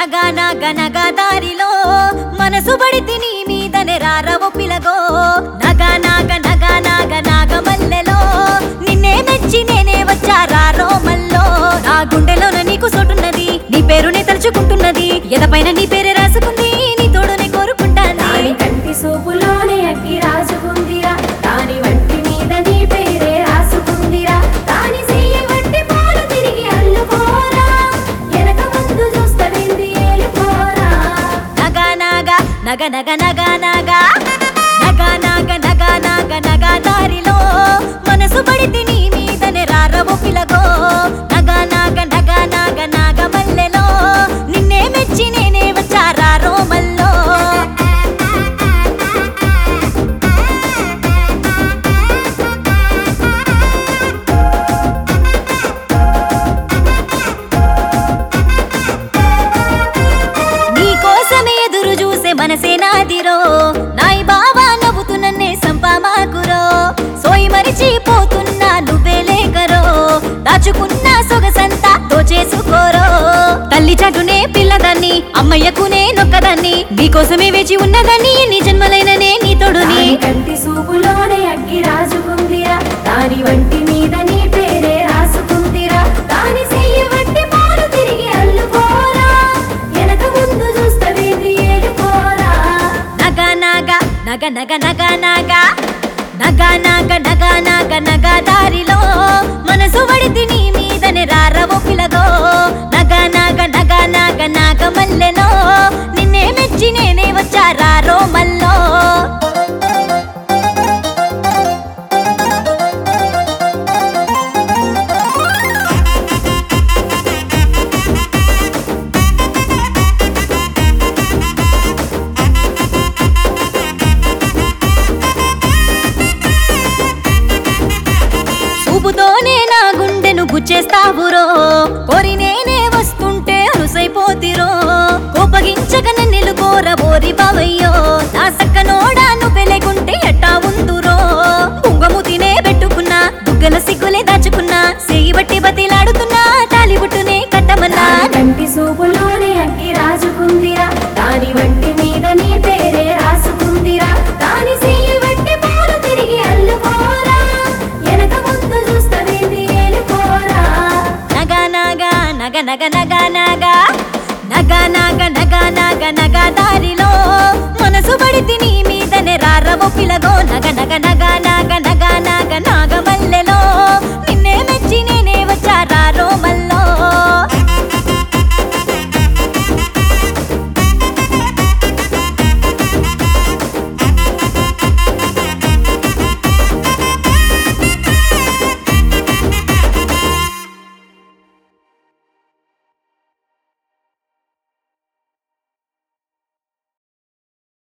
నగా నాగ నగా దారిలో మనసు పడితే నీ మీదనే రారవు పిలగో నగా నాగ నగా నాగ నాగ మల్లెలో నిన్నే మెచ్చి నేనే వచ్చా రారో మల్లో నా గుండెలోన నీకు సోటున్నది నీ పేరునే తలుచుకుంటున్నది ఎదపైన నీ పేరే రాసుకుంది నీ తోడునే కోరుకుంటాను దాని కంటి సూపులోనే అగ్గి రాసుకుందిరా దాని వంటి మీద నీ పేరే రాసుకుందిరా దాని చెయ్యి వంటి పాలు తిరిగి అల్లుకోరా వెనక ముందు చూస్తవింది ఏలుకోరా నగా నాగా నగ నగ నగా నాగా నగా నాగ నగా నాగ నగా దారిలో మనసు పడితే నీ మీదనే రారవు పిలగో నగా నాగ నగా నాగ నాగ మల్లెలో నిన్నే మెచ్చి నేనే వచ్చా రారో మల్లో నీ కోసమే ఎదురు చూసే మనసే నాదిరో నాయి బావా నవ్వుతూ నన్నే సంపామాకురో సోయి మరిచిపోతున్నా నువ్వే లేకరో దాచుకున్న సొగసంతా దోచేసుకోరో తల్లి చాటునే పిల్లదాన్ని అమ్మయ్యకునే నొక్కదాన్ని నీకోసమే వేచి ఉన్నదాన్ని నీ జన్మలైననే నీ తోడుని దాని కంటి సూపులోనే అగ్గి రాసుకుందిరా దాని వంటి మీద నీ పేరే రాసుకుందిరా దాని చెయ్యి వంటి పాలు తిరిగి అల్లుకోరా వెనక ముందు చూస్తవింది ఏలుకోరా నగ నగ నగ నగ నగ నగ నగ నగ నగ నగ నగ దారిలో మనసు పడితే నీ మీదనే రారవు పిలగో నగ నగ నగ నగ నగ మల్లెలో నిన్నే మెచ్చి నేనే వచ్చా రారో మల్లో చూపుతోనే నా గుండెను గుచ్చేస్తావురో కోరి నేనే వస్తుంటే అరుసైపోతిరో కోపగించక నిలుకోర బోరి బావయ్యో నా సక్కనోడా నువ్వు లేకుంటే ఎట్టా ఉందురో ముంగము తినే పెట్టుకున్నా బుగ్గల సిగ్గులే దాచుకున్నా సేయి బట్టి బతిలాడుతున్నా తాలిబుట్టునే కట్టమన్నా దాని కంటి సూపులోనే అగ్గి రాజుకుందిరా దాని వంటి మీద నీ పేరే రాసుకుందిరా దాని చెయ్యి వంటి పాలు తిరిగి అల్లుకోరా వెనక ముందు చూస్తవేంది ఏలుకోరా నగ నగ నగ నగ నగ నగ నగ నగ నగ నగ నగ దారిలో మనసు పడితే నీ మీదనే రారవు పిలగో నగ